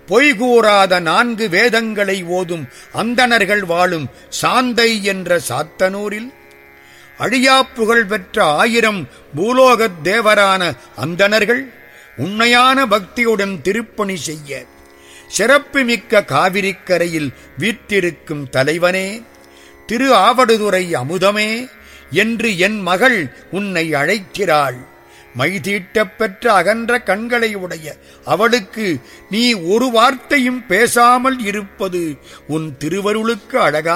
பொய் கூறாத நான்கு வேதங்களை ஓதும் அந்தணர்கள் வாழும் சாந்தை என்ற சாத்தனூரில் அழியாப்புகழ் பெற்ற ஆயிரம் பூலோகத் தேவரான அந்தணர்கள் உண்மையான பக்தியுடன் திருப்பணி செய்ய சிறப்புமிக்க காவிரிக்கரையில் வீற்றிருக்கும் தலைவனே திரு ஆவடுதுறை அமுதமே என்று என் மகள் உன்னை அழைக்கிறாள் மைதீட்டப் பெற்ற அகன்ற கண்களை உடைய அவளுக்கு நீ ஒரு வார்த்தையும் பேசாமல் இருப்பது உன் திருவருளுக்கு அழகா